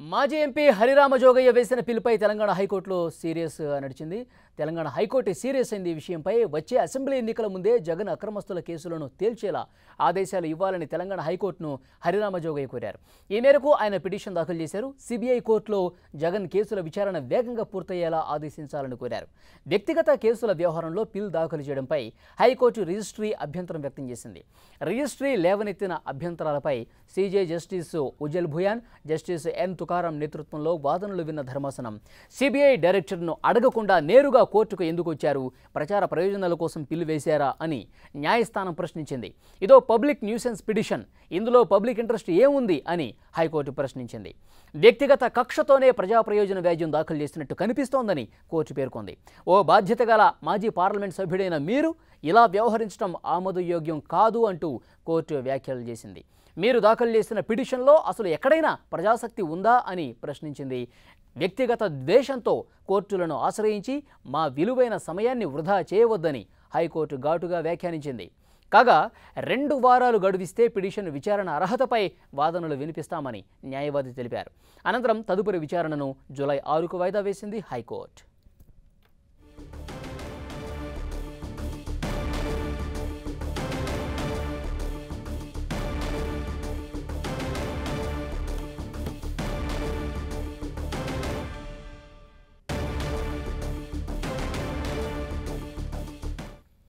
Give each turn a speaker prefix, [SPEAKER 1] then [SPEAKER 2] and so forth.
[SPEAKER 1] మాజీ ఎంపీ హరిరామ జోగయ్య వేసిన పిలుపై తెలంగాణ హైకోర్టులో సీరియస్ నడిచింది తెలంగాణ హైకోర్టు సీరియస్ అయింది ఈ విషయంపై వచ్చే అసెంబ్లీ ఎన్నికల ముందే జగన్ అక్రమస్తుల కేసులను తేల్చేలా ఆదేశాలు ఇవ్వాలని తెలంగాణ హైకోర్టును హరిరామ జోగయ్య కోరారు ఈ మేరకు ఆయన పిటిషన్ దాఖలు చేశారు సిబిఐ కోర్టులో జగన్ కేసుల విచారణ వేగంగా పూర్తయ్యేలా ఆదేశించాలని కోరారు వ్యక్తిగత కేసుల వ్యవహారంలో పిల్ దాఖలు చేయడంపై హైకోర్టు రిజిస్ట్రీ అభ్యంతరం వ్యక్తం చేసింది రిజిస్ట్రీ లేవనెత్తిన అభ్యంతరాలపై CJ justice Ujjal Bhuyan justice N Tukaram నేతృత్వంలో వాదనలు విన్న ధర్మాసనం సిబిఐ డైరెక్టర్ను అడగకుండా నేరుగా కోర్టుకు ఎందుకు వచ్చారు ప్రచార ప్రయోజనాల కోసం పిల్లు వేశారా అని న్యాయస్థానం ప్రశ్నించింది ఇదో పబ్లిక్ న్యూసెన్స్ పిటిషన్ ఇందులో పబ్లిక్ ఇంట్రెస్ట్ ఏముంది అని హైకోర్టు ప్రశ్నించింది వ్యక్తిగత కక్షతోనే ప్రజా ప్రయోజన వ్యాజ్యం దాఖలు చేసినట్టు కనిపిస్తోందని కోర్టు పేర్కొంది ఓ బాధ్యత గల మాజీ పార్లమెంట్ సభ్యుడైన మీరు ఇలా వ్యవహరించడం ఆమోదయోగ్యం కాదు అంటూ కోర్టు వ్యాఖ్యలు చేసింది మీరు దాఖలు చేసిన పిటిషన్లో అసలు ఎక్కడైనా ప్రజాశక్తి ఉందా అని ప్రశ్నించింది వ్యక్తిగత ద్వేషంతో కోర్టులను ఆశ్రయించి మా విలువైన సమయాన్ని వృధా చేయవద్దని హైకోర్టు ఘాటుగా వ్యాఖ్యానించింది కాగా రెండు వారాలు గడువిస్తే పిటిషన్ విచారణ అర్హతపై వాదనలు వినిపిస్తామని న్యాయవాది తెలిపారు అనంతరం తదుపరి విచారణను జూలై ఆరుకు వాయిదా వేసింది హైకోర్టు